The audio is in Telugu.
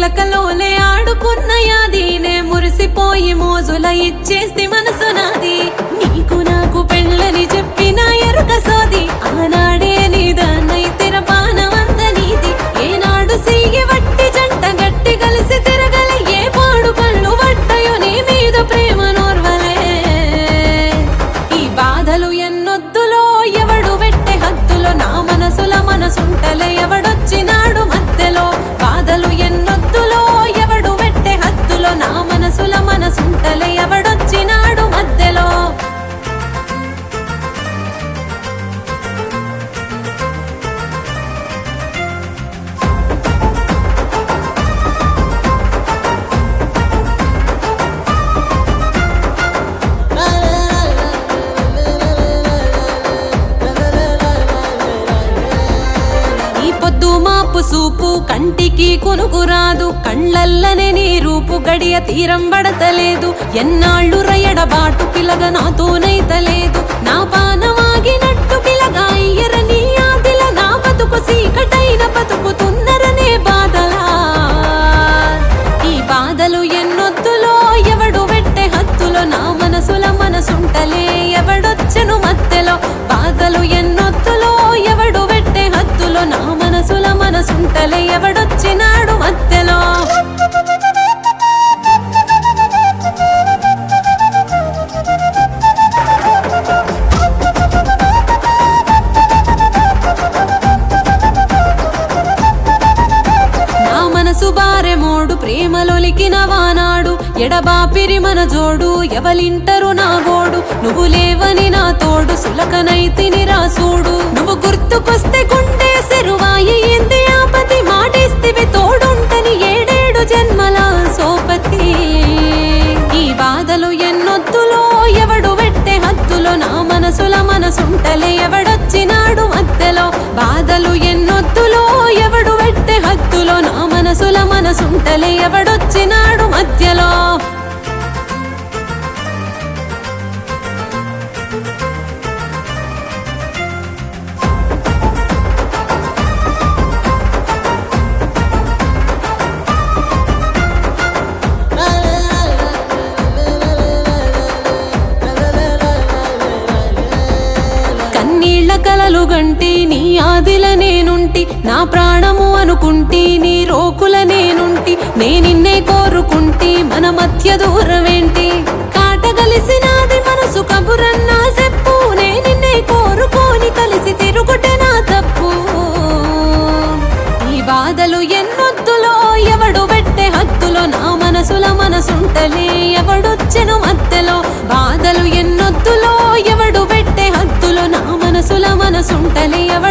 చిలకలోలే ఆడుకున్న యాదీనే మురిసిపోయి మోజుల ఇచ్చేస్తే మనసు నాది నీకు నాకు పెళ్ళని చెప్పిన ఎరుక సోది ఆనాడే నీదాన్నై తెరపానవంత నీది ఏనాడు సీగి వట్టి జంట గట్టి కలిసి తిరగలే ఏ పాడు కళ్ళు వట్టయో నీ మీద ప్రేమ నోర్వలే ఈ బాధలు ఎన్నొద్దులో ఎవడు వెట్టె హద్దులో నా మనసుల మనసుంటలే ఎవడొచ్చినాడు మధ్యలో బాధలు ఎన్నొద్దులో ఎవడు వెట్టె హద్దులో నా మనసుల మనసుంటలే ఎవడొచ్చినాడు మధ్యలో ఈ పొద్దు మాపు సూపు కంటికి కొనుకురాదు కళ్ళల్లనే నీ రూపు గడియ తీరం పడతలేదు ఎన్నాళ్ళు రయడబాటు పిలగ నాతోనైతలేదు నా పానవాగినట్టు పిలగా ఇయ్యరని ఆదిల నా బతుకు సీకటైన బతుకుతున్నరనే బాధలా ఈ బాధలు ఎన్నొద్దులో ఎవడు వెట్టె హత్తులో నా మనసుల మనసుంటలే ఎవడొచ్చను మత్తెలో బాధలు ఎన్నొద్దులో ఎవడు వెట్టె హత్తులో నా మనసుల మనసుంటలే ఎవడొచ్చినాడు మత్తెలో నా మనసు బారెమోడు ప్రేమలొలికిన వానాడు ఎడబాపిరి మన జోడు ఎవలింటరు నా గోడు నువ్వు లేవని నా తోడు సులకనైతిని రాసూడు నువ్వు గుర్తుకొస్తే గుండె సెరువాయి ఎంది ఆపతి మాటిస్తివి తోడుంటని ఏడేడు జన్మల సోపతి ఈ బాధలు ఎన్నొద్దులో ఎవడు వెట్టె హత్తులో నా మనసుల మనసుంటలే ఎవడొచ్చినాడు మధ్యలో బాధలు ఎన్నొద్దులో ఎవడు వెట్టె హత్తులో నా మనసుల మనసుంటలే ఎవడొచ్చినాడు మధ్యలో కన్నీళ్ల కలలు గంటి నీ ఆదిల నేనుంటి నా ప్రాణము అనుకుంటి నీ రోకుల నేనుంటి నే నిన్నే కోరుకుంటి మన మధ్య దూరమేంటి కాట కలిసినాది మనసు కబురన్నా చెప్పు నే నిన్నే కోరుకోని కలిసి తిరుగుటే నా తప్పు ఈ బాధలు ఎన్నొద్దులో ఎవడు పెట్టే హత్తులో నా మనసుల మనసుంటలే ఎవడొచ్చెను మధ్యలో బాధలు ఎన్నొద్దులో ఎవడు పెట్టే హత్తులో నా మనసుల మనసుంటలే ఎవడు